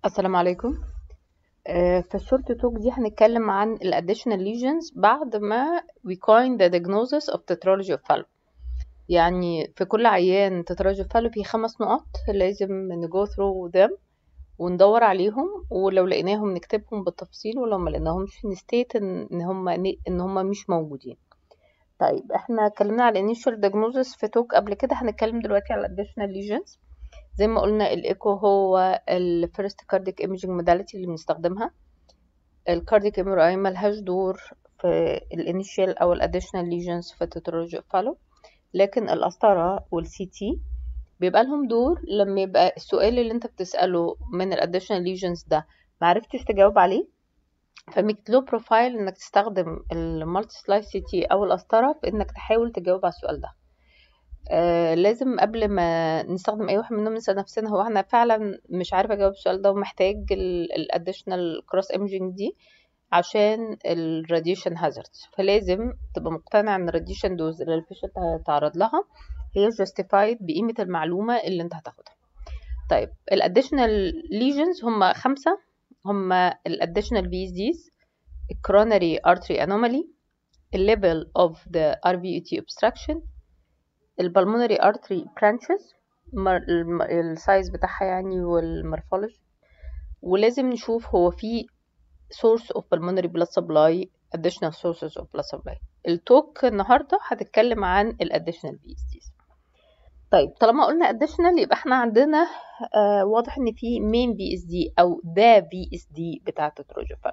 السلام عليكم آه، في الشورت توك دي هنتكلم عن ال additional lesions بعد ما we coin the diagnosis of tetralogy of Fallot يعني في كل عيان tetralogy of Fallot في خمس نقط لازم ن go through them وندور عليهم ولو لقيناهم نكتبهم بالتفصيل ولو ما لقيناهمش نستيت ان إن هم ان هم مش موجودين طيب احنا اتكلمنا على initial diagnosis في توك قبل كده هنتكلم دلوقتي على additional lesions زي ما قلنا الايكو هو الفيرست كارديك ايميجنج موداليتي اللي بنستخدمها الكارديك ام ار اي ملهاش دور في الانيشال او الاديشنال ليجنز في التترولوجي فالو لكن القسطرة والسي تي بيبقى لهم دور لما يبقى السؤال اللي انت بتسأله من الاديشنال ليجنز ده معرفتش تجاوب عليه فميك له بروفايل انك تستخدم المالتي سلايس سي تي او القسطرة في انك تحاول تجاوب على السؤال ده آه لازم قبل ما نستخدم اي واحد منهم نسأل نفسنا هو احنا فعلا مش عارفة اجاوب السؤال ده ومحتاج الاديشنال كروس ايمجينج دي عشان الراديشن هازاردز فلازم تبقى مقتنع ان الراديشن دوز اللي البيشنت هيتعرض لها هي justified بقيمة المعلومة اللي انت هتاخدها طيب الاديشنال ليجنز هم خمسة هم الاديشنال بي ديز الكرونري artery anomaly الليفل of the RVUT obstruction البلمونري artery branches السايز بتاعها يعني والمورفولوجي ولازم نشوف هو في source of pulmonary blood supply additional sources of blood supply التوك النهاردة هتتكلم عن ال additional BSDs طيب طالما قلنا additional يبقى احنا عندنا آه واضح ان في main BSD او ده BSD بتاع التتروجيفالو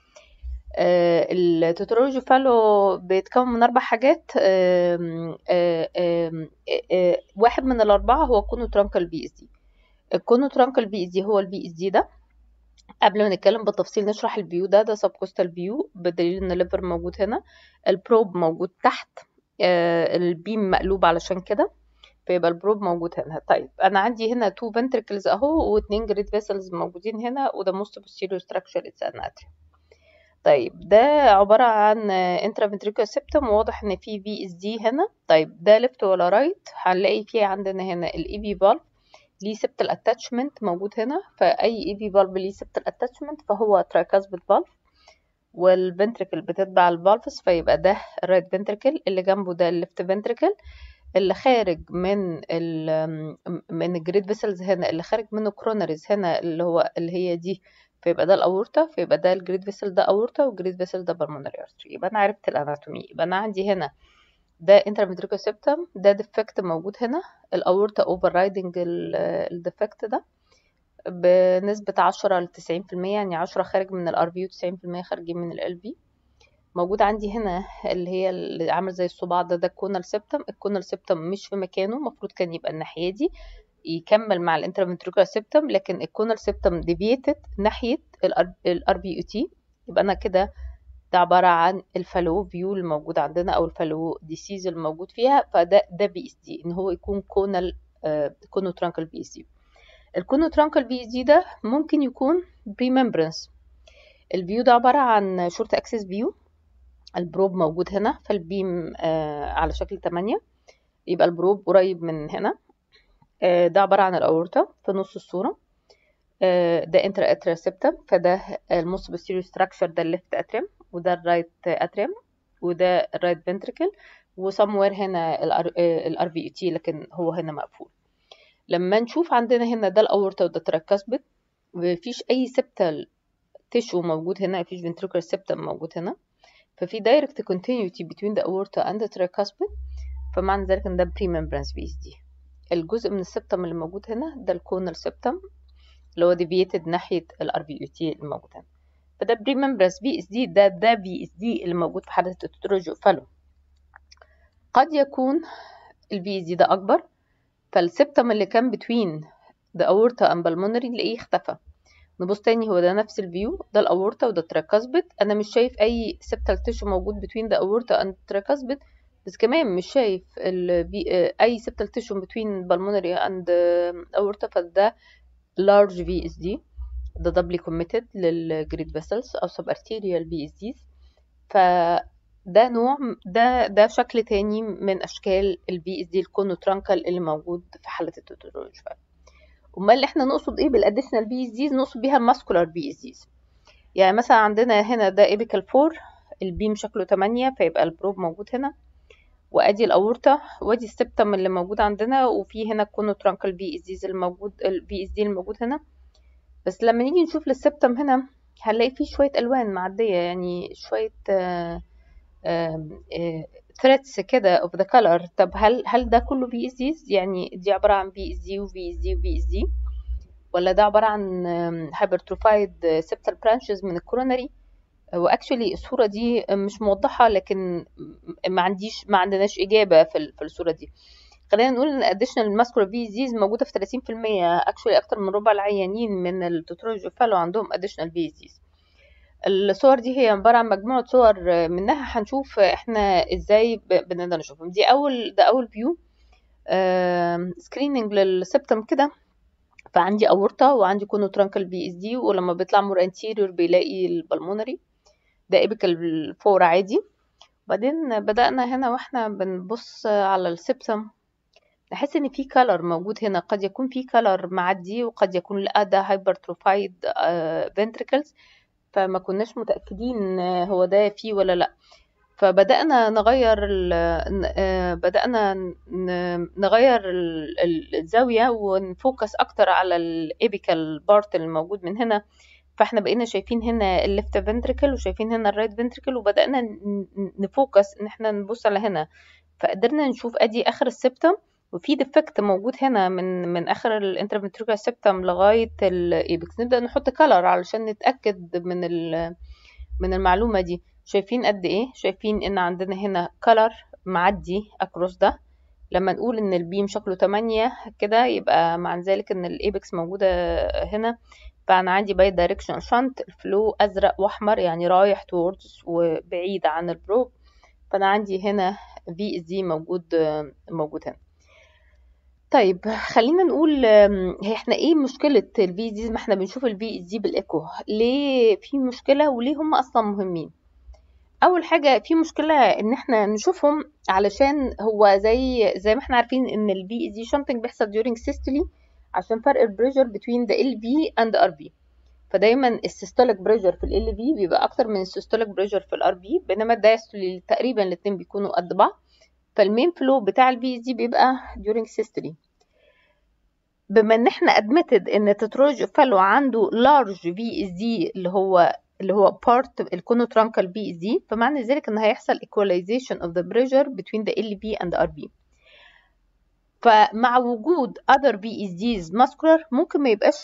آه التتروجي فالو بيتكون من اربع حاجات آه آه واحد من الاربعه هو كونو ترانكل بي اس دي الكونو ترانكل بي اس دي هو البي اس دي ده قبل ما نتكلم بالتفصيل نشرح البيو ده ده سب كوستال فيو بدليل ان الليفر موجود هنا البروب موجود تحت البيم مقلوب علشان كده فيبقى البروب موجود هنا طيب انا عندي هنا تو فنتركلز اهو واتنين جريد فيسلز موجودين هنا وده موست posterior structure اتس ان اتريوم طيب ده عبارة عن intraventricular septum وواضح ان في في اس دي هنا طيب ده ليفت ولا رايت هنلاقي فيه عندنا هنا الاي في فالف ليه septal attachment موجود هنا فأي اي في فالف ليه septal attachment فهو tricuspid valve والفنتركل بتتبع الفالفس فيبقى ده الرايت فنتركل اللي جنبه ده الليفت فنتركل اللي خارج من ال من الجريد فيسلز هنا اللي خارج منه كرونريز هنا اللي هو اللي هي دي فيبقى ده الاورطه فيبقى ده الجريد فيسل ده اورطه والجريد فيسل ده بالمونري ارتري يبقى انا عرفت الاناتومي يبقى انا عندي هنا ده انترفنتريكال سيبتم ده ديفكت موجود هنا الاورطه اوفر رايدنج الديفكت ده بنسبة عشرة لتسعين في المية يعني عشرة خارج من الار في وتسعين في المية خارجين من ال في موجود عندي هنا اللي هي اللي عامل زي الصباع ده ده الكونال سيبتم الكونال سيبتم مش في مكانه المفروض كان يبقى الناحية دي يكمل مع الانترفنتريكولار سيبتم لكن الكونال سيبتم ديفيتد ناحية الار بي يو تي يبقى انا كده ده عبارة عن الفالو فيو الموجود عندنا او الفالو ديسيز الموجود فيها فده ده بي اس دي ان هو يكون كونال آه كونو ترانكل بي اس دي الكونو ترانكل بي اس دي ده ممكن يكون بري ممبرنس الفيو ده عبارة عن شورت اكسس فيو البروب موجود هنا فالبيم آه على شكل 8 يبقى البروب قريب من هنا ده عبارة عن الأورطة في نص الصورة ده انتر اتريال سيبتم فده الموست posterior structure ده الليفت اتريم وده الرايت اتريم وده الرايت فنتريكل وسموير هنا الار في تي لكن هو هنا مقفول لما نشوف عندنا هنا ده الاورطة وده تراكاسبت مفيش اي سبتال تيشو موجود هنا مفيش ventricular septum موجود هنا ففي direct continuity between the aorta and the tricuspid فمعنى ذلك ان ده pre membrane VSD الجزء من السبتم اللي موجود هنا ده الكونال سبتم اللي هو ديفيتد ناحية الار بي يو تي الموجود هنا فده بري ممبرس بي اس دي ده ده بي اس دي اللي موجود في حالة التتروجو فالو قد يكون البي اس دي ده أكبر فالسبتم اللي كان بتوين the aorta and pulmonary نلاقيه اختفى نبص تاني هو ده نفس الفيو ده الاورتا وده التراكاسبت انا مش شايف اي سبتال تيشو موجود بتوين the aorta and التراكاسبت بس كمان مش شايف اي septal tissue between pulmonary and aorta فده large VSD ده doubly committed للجريد vessels او subarterial VSDs فده نوع ده ده شكل تاني من اشكال ال VSD الكونوترانكال اللي موجود في حالة التوتولوجي امال احنا نقصد ايه بالاديشنال بي اس ديز نقصد بيها الماسكولار بي اس ديز يعني مثلا عندنا هنا ده ايبيكال 4 البيم شكله 8 فيبقى البروب موجود هنا وادي الاورطه وادي السبتم اللي موجود عندنا وفي هنا الكونوترانكال بي اس ديز الموجود البي اس دي الموجود هنا بس لما نيجي نشوف للسبتم هنا هنلاقي فيه شويه الوان معديه يعني شويه ثريدز كده اوف ذا كلر طب هل هل ده كله بي اس ديز يعني دي عباره عن بي اس دي وبي اس دي وبي اس دي ولا ده عباره عن هايبرتروفايد سبتال برانشز من الكورونري واكشولي الصوره دي مش موضحه لكن ما عنديش ما عندناش اجابه في في الصوره دي خلينا نقول ان اديشنال ماسكولار بي ديز موجوده في 30% اكشولي اكتر من ربع العيانين من التوتولوجي فالو عندهم اديشنال بي ديز الصور دي هي عباره عن مجموعه صور منها هنشوف احنا ازاي بنقدر نشوفهم دي اول ده اول فيو سكريننج للسبتم كده فعندي اورطه وعندي كونوترانكال بي اس دي ولما بيطلع مور انتيريور بيلاقي البلمونري ده ايبيكال فور عادي وبعدين بدأنا هنا واحنا بنبص على السبتم نحس ان في كلر موجود هنا قد يكون في كلر معدي وقد يكون لا ده هايبرتروفايد فنتريكلز فما كناش متأكدين هو ده فيه ولا لا فبدأنا نغير بدأنا نغير الزاوية ونفوكس أكتر على الإيبيكال بارت الموجود من هنا فاحنا بقينا شايفين هنا الليفت فنتريكل وشايفين هنا الرايت فنتريكل وبدأنا نفوكس ان احنا نبص على هنا فقدرنا نشوف ادي اخر السبتم وفي ديفكت موجود هنا من من اخر الانترفنتريكال سبتم لغايه الايبكس نبدا نحط كلر علشان نتاكد من من المعلومه دي شايفين قد ايه شايفين ان عندنا هنا كلر معدي اكروس ده لما نقول ان البيم شكله 8 كده يبقى مع ذلك ان الايبكس موجوده هنا فانا عندي باي دايركشن شنت الفلو ازرق واحمر يعني رايح توردز وبعيد عن البروب فانا عندي هنا في اس دي موجود موجود هنا طيب خلينا نقول هي احنا ايه مشكلة البي دي ما احنا بنشوف البي دي بالايكو ليه في مشكلة وليه هم اصلا مهمين اول حاجة في مشكلة ان احنا نشوفهم علشان هو زي زي ما احنا عارفين ان البي دي شنتنج بيحصل during systole عشان فرق البريشر between the LV and the RV فدايما السيستوليك بريشر في ال LV بيبقى اكتر من السيستوليك بريشر في الار بي بينما الدايستولي تقريبا الاتنين بيكونوا قد بعض فالمين فلو بتاع البي دي بيبقى during systole بما ان احنا ادمتد ان تتروج فالو عنده لارج في اس دي اللي هو اللي هو part الكونوترانكال بي اس دي فمعنى ذلك ان هيحصل equalization of the pressure between the LB and the RB فمع وجود other BSDs muscular ممكن ما يبقاش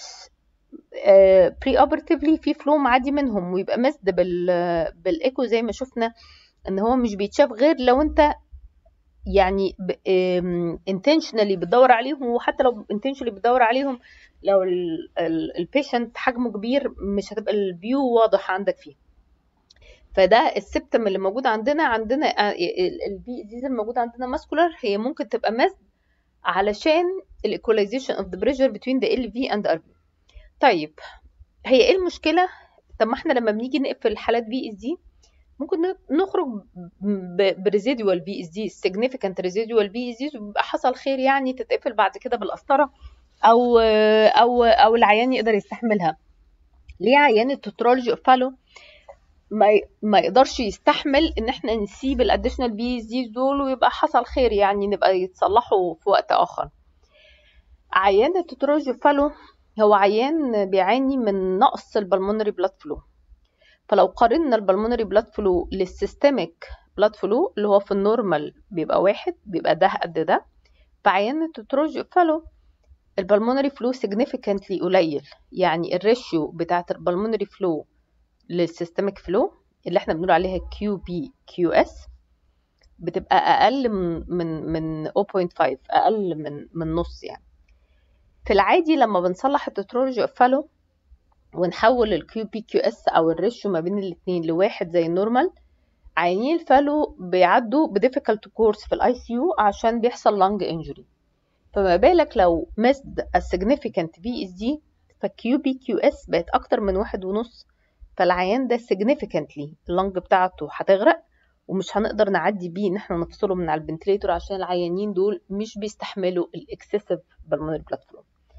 uh, pre-operatively في فلو معدي منهم ويبقى مسد بال بالايكو زي ما شفنا ان هو مش بيتشاف غير لو انت يعني intentionally بتدور عليهم وحتى لو intentionally بتدور عليهم لو البيشنت حجمه كبير مش هتبقى الفيو واضح عندك فيه فده السبتم اللي موجود عندنا عندنا البي ديز الموجود عندنا ماسكولار هي ممكن تبقى مسد علشان الايكولايزيشن اوف ذا بريشر بتوين ذا ال في اند ار بي طيب هي ايه المشكله طب ما احنا لما بنيجي نقفل حالات بي اس دي ممكن نخرج بريزيدوال بي اس دي significant ريزيدوال بي اس دي ويبقى حصل خير يعني تتقفل بعد كده بالقسطره او او او العيان يقدر يستحملها ليه عيان التوترولوجي فالو ما ما يقدرش يستحمل ان احنا نسيب الاديشنال بي اس دي دول ويبقى حصل خير يعني نبقى يتصلحوا في وقت اخر عيان التوترولوجي فالو هو عيان بيعاني من نقص البلمونري بلاد فلو فلو قارنا البلمونري بلاد فلو للسيستميك بلاد فلو اللي هو في النورمال بيبقى واحد بيبقى ده قد ده فعيان التوتروجي فالو البلمونري فلو significantly قليل يعني الريشيو بتاعت البلمونري فلو للسيستميك فلو اللي احنا بنقول عليها كيو بي كيو اس بتبقى اقل من من من 0.5 اقل من من نص يعني في العادي لما بنصلح التوترولوجي فالو ونحول الكيو بي كيو اس او الريشيو ما بين الاثنين لواحد زي النورمال عيانين الفالو بيعدوا بديفيكالت كورس في الاي سي يو عشان بيحصل لانج انجري فما بالك لو مسد السيجنيفيكانت بي اس دي فالكيو بي كيو اس بقت اكتر من واحد ونص فالعيان ده significantly اللنج بتاعته هتغرق ومش هنقدر نعدي بيه ان احنا نفصله من على الفنتليتور عشان العيانين دول مش بيستحملوا الاكسسيف بالمونري بلاد فلو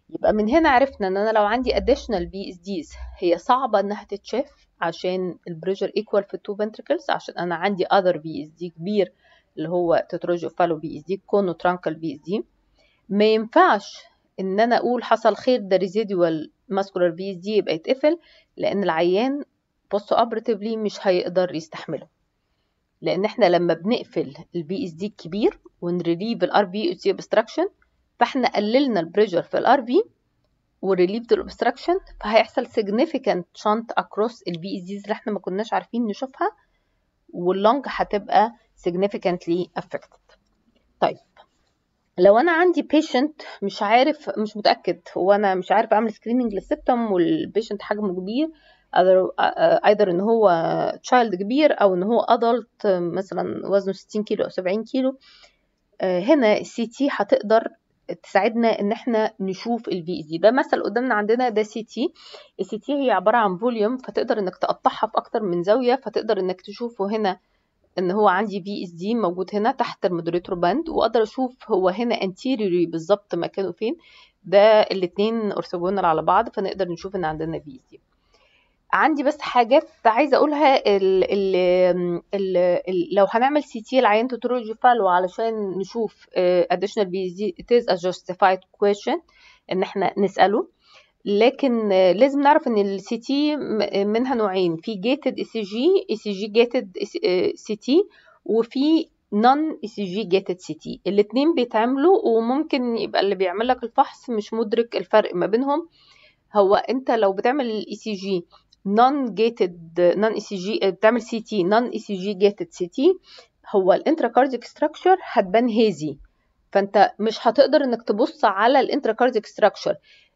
يبقى من هنا عرفنا ان انا لو عندي additional BSDs هي صعبة انها تتشاف عشان البريشر ايكوال في التو ventricles عشان انا عندي other BSD كبير اللي هو تتروجيوفالو BSD كونو ترانكل BSD ما ينفعش ان انا اقول حصل خير ده residual muscular BSD يبقى يتقفل لان العيان بوست اوبراتيفلي مش هيقدر يستحمله لان احنا لما بنقفل البي اس دي الكبير ونريليف الار بي اس اوبستراكشن فاحنا قللنا البريشر في الار بي وريليف الاوبستراكشن فهيحصل significant shunt across البي اس ديز اللي احنا ما كناش عارفين نشوفها واللنج هتبقى significantly affected طيب لو انا عندي بيشنت مش عارف مش متاكد هو انا مش عارف اعمل سكريننج للسبتم والبيشنت حجمه كبير either ان هو child كبير او ان هو adult مثلا وزنه 60 كيلو او 70 كيلو هنا السي تي هتقدر تساعدنا ان احنا نشوف الفي اس دي ده مثل قدامنا عندنا ده سي تي السي تي هي عباره عن فوليوم فتقدر انك تقطعها في اكتر من زاويه فتقدر انك تشوفه هنا ان هو عندي في اس دي موجود هنا تحت المودريتور باند واقدر اشوف هو هنا انتيريوري بالظبط مكانه فين ده الاتنين اورثوجونال على بعض فنقدر نشوف ان عندنا في اس دي عندي بس حاجات عايزه اقولها ال ال ال ال لو هنعمل سي تي العيان توتولوجي فالو علشان نشوف additional BSD it is a justified question ان احنا نساله لكن لازم نعرف ان السي تي منها نوعين في جيتد اي سي جي اي سي جي جيتد سي تي وفي نون اي سي جي جيتد سي تي الاثنين بيتعملوا وممكن يبقى اللي بيعمل لك الفحص مش مدرك الفرق ما بينهم هو انت لو بتعمل الاي سي جي نون جيتد نون اي سي جي بتعمل سي تي نون اي سي جي جيتد سي تي هو الانتراكارديك ستراكشر هتبان هيزي فانت مش هتقدر انك تبص على الانتراكارديك ستراكشر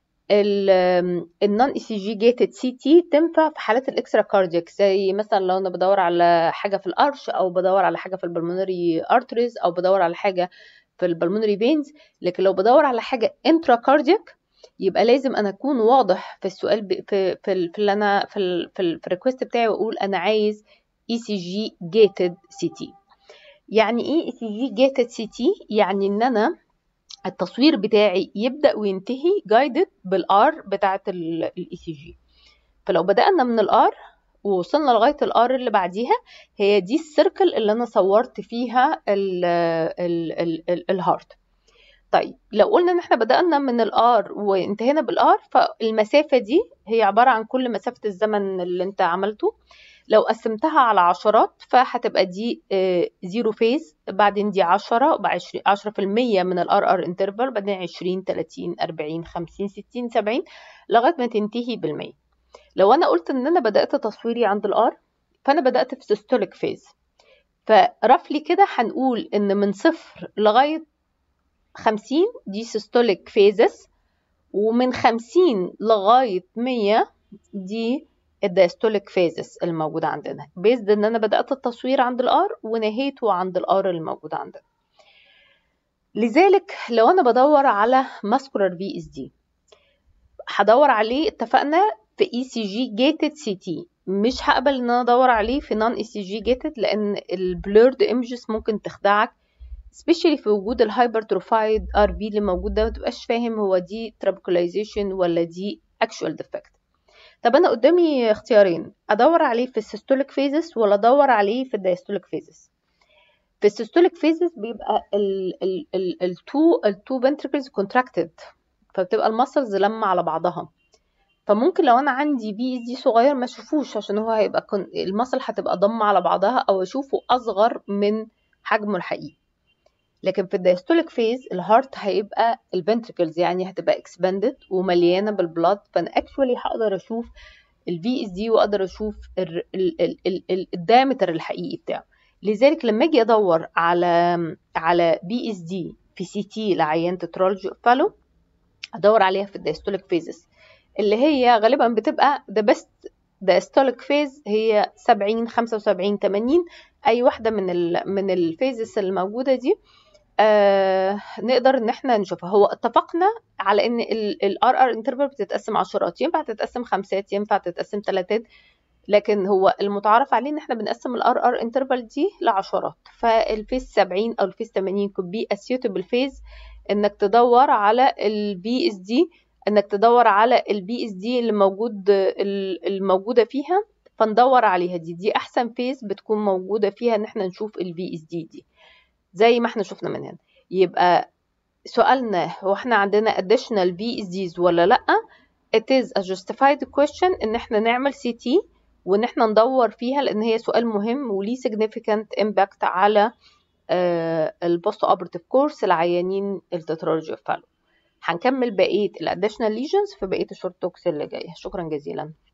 النون اي سي جي جيتد سي تي تنفع في حالات الاكسترا كاردياك زي مثلا لو انا بدور على حاجه في الارش او بدور على حاجه في البلمونري ارتريز او بدور على حاجه في البلمونري فينز لكن لو بدور على حاجه انترا كاردياك يبقى لازم انا اكون واضح في السؤال ب... في في في اللي انا في ال... في, ال... في الريكوست بتاعي واقول انا عايز اي سي جي جيتد سي تي يعني ايه اي سي جي جيتد سي تي يعني ان انا التصوير بتاعي يبدا وينتهي جايدد بالار بتاعه الاي سي جي فلو بدانا من الار ووصلنا لغايه الار اللي بعديها هي دي السيركل اللي انا صورت فيها ال ال ال ال الهارت طيب لو قلنا ان احنا بدأنا من الار وانتهينا بالار فالمسافة دي هي عبارة عن كل مسافة الزمن اللي انت عملته لو قسمتها على عشرات فهتبقى دي زيرو فيز بعدين دي عشرة عشرة في المية من الار ار انترفال بعدين عشرين تلاتين اربعين خمسين ستين سبعين لغاية ما تنتهي بالمية لو انا قلت ان انا بدأت تصويري عند الار فانا بدأت في سيستوليك فيز فرفلي كده هنقول ان من صفر لغاية خمسين دي سيستوليك فيزز ومن خمسين لغاية مية دي الدايستوليك فيزز الموجودة عندنا بيزد ان انا بدأت التصوير عند الار ونهيته عند الار الموجود عندنا لذلك لو انا بدور على ماسكولار في اس دي هدور عليه اتفقنا في اي سي جي جيتد سي تي مش هقبل ان انا ادور عليه في نون اي سي جي جيتد لان البلورد ايمجز ممكن تخدعك سبيشالي في وجود الهايبرتروفايد ار في اللي موجود ده ما تبقاش فاهم هو دي ترابيكولايزيشن ولا دي اكشوال ديفكت طب انا قدامي اختيارين ادور عليه في السيستوليك فيزس ولا ادور عليه في الدايستوليك فيزس في السيستوليك فيزس بيبقى التو التو ventricles contracted فبتبقى المسلز لما على بعضها فممكن لو انا عندي بي اس دي صغير ما اشوفوش عشان هو هيبقى المسل هتبقى ضمه على بعضها او اشوفه اصغر من حجمه الحقيقي لكن في الدايستوليك فيز الهارت هيبقى الفنتركلز يعني هتبقى اكسباندد ومليانه بالبلاد فانا اكشولي هقدر اشوف الفي اس دي واقدر اشوف الدايمتر الحقيقي بتاعه لذلك لما اجي ادور على على بي اس دي في سي تي لعيان تترولوجي فالو ادور عليها في الدايستوليك فيزز اللي هي غالبا بتبقى ذا بيست دايستوليك فيز هي 70 75 80 اي واحده من ال من الفيزز الموجوده دي آه نقدر ان احنا نشوفها هو اتفقنا على ان الار ار انترفال بتتقسم عشرات ينفع تتقسم خمسات ينفع تتقسم ثلاثات لكن هو المتعارف عليه ان احنا بنقسم الار ار انترفال دي لعشرات فالفيز 70 او الفيز 80 could be a suitable phase انك تدور على البي اس دي انك تدور على البي اس دي اللي موجود ال- الموجوده فيها فندور عليها دي دي احسن فيز بتكون موجوده فيها ان احنا نشوف البي اس دي دي زي ما احنا شفنا من هنا يبقى سؤالنا هو احنا عندنا additional VSDs ولا لأ it is a justified question ان احنا نعمل CT وان احنا ندور فيها لان هي سؤال مهم وليه significant impact على البوست اوبرتيف كورس العيانين التترولوجي فالو هنكمل بقيه الاديشنال ليجنز في بقيه الشورت توكس اللي جايه شكرا جزيلا